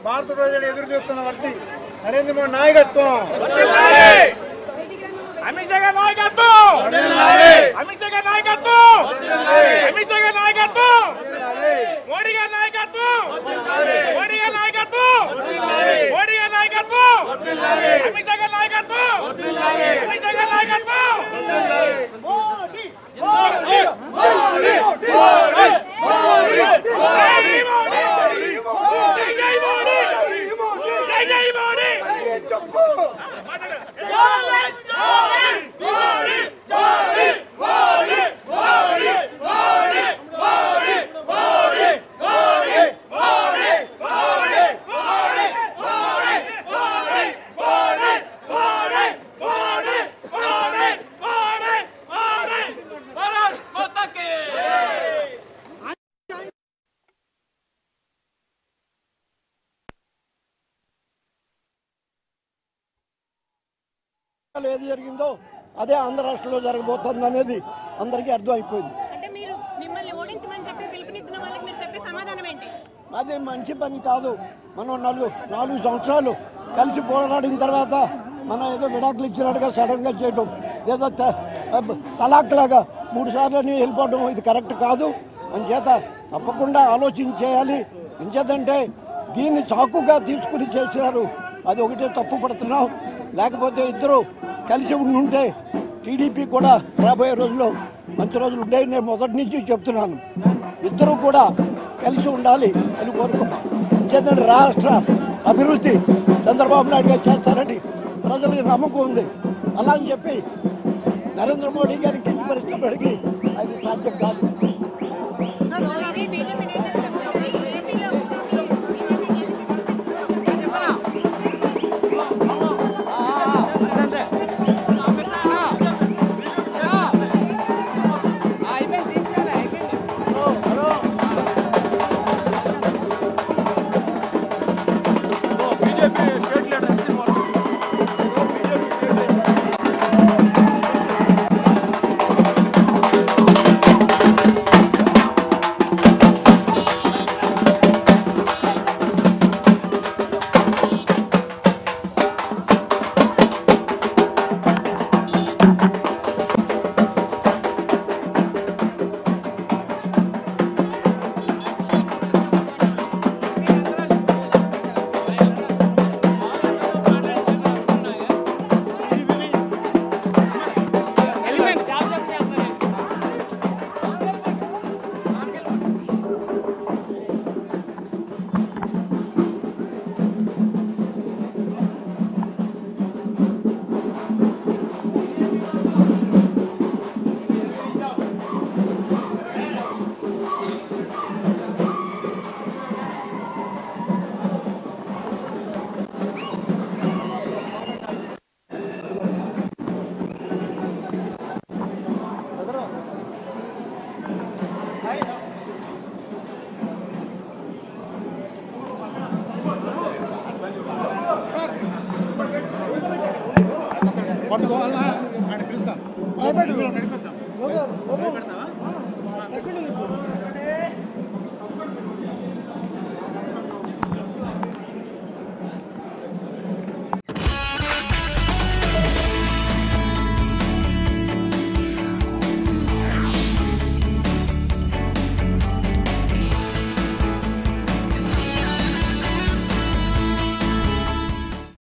భారత ప్రజలు ఎదురు చూస్తున్న వర్తి నరేంద్ర మోడీ నాయకత్వం అమిత్ షా గారి నాయకత్వం అమిత్ షా గారి నాయకత్వం అమిత్ షా గారి నాయకత్వం మోడీ గారి నాయకత్వం మోడీ గారి నాయకత్వం మోడీ గారి నాయకత్వం అమిత్ షా గారి నాయకత్వం అమిత్ షా గారి నాయకత్వం మోడీ మోడీ మోడీ మోడీ జై మోడీ జై మోడీ జై జై మోడీ ఏది జరిగిందో అదే ఆంధ్ర రాష్ట్రంలో జరగబోతుంది అనేది అందరికీ అర్థం అయిపోయింది అంటే మీరు మిమ్మల్ని ఓడించమని చెప్పి పిలుపునిచ్చిన వాళ్ళకి మీరు చెప్పే సమాధానం ఏంటి అది మంచి పని కాదు మనం నాలుగు నాలుగు సంవత్సరాలు కలిసి పోరాడిన తర్వాత మనం ఏదో విడాకులు ఇచ్చినట్టుగా సడన్గా చేయడం ఏదో త- అబ్బ, తలాక్ లాగా మూడు సార్లు వెళ్ళిపోవడం ఇది కరెక్ట్ కాదు అని చేత తప్పకుండా ఆలోచన చేయాలి ఇంచేతంటే దీన్ని చాకుగా తీసుకుని చేసినారు అది ఒకటే తప్పు పడుతున్నాం లేకపోతే ఇద్దరు కలిసి ఉండుంటే టీడీపీ కూడా రాబోయే రోజుల్లో మంచి రోజులు ఉంటాయి నేను మొదటి నుంచి చెప్తున్నాను ఇద్దరు కూడా కలిసి ఉండాలి అని కోరుకున్నాం ఎందుకంటే రాష్ట్ర అభివృద్ధి చంద్రబాబు నాయుడు గారు చేస్తారని ప్రజలకు నమ్మకం ఉంది అలా అని చెప్పి నరేంద్ర మోడీ గారికి కించపరిచినప్పటికీ అది సాధ్యం కాదు ఇది బీజేపీ నేతలు చెప్తున్నారు. ఏపీలో పట్టుకోవాలా ఆయన పిలుస్తాను నడిపిద్దాం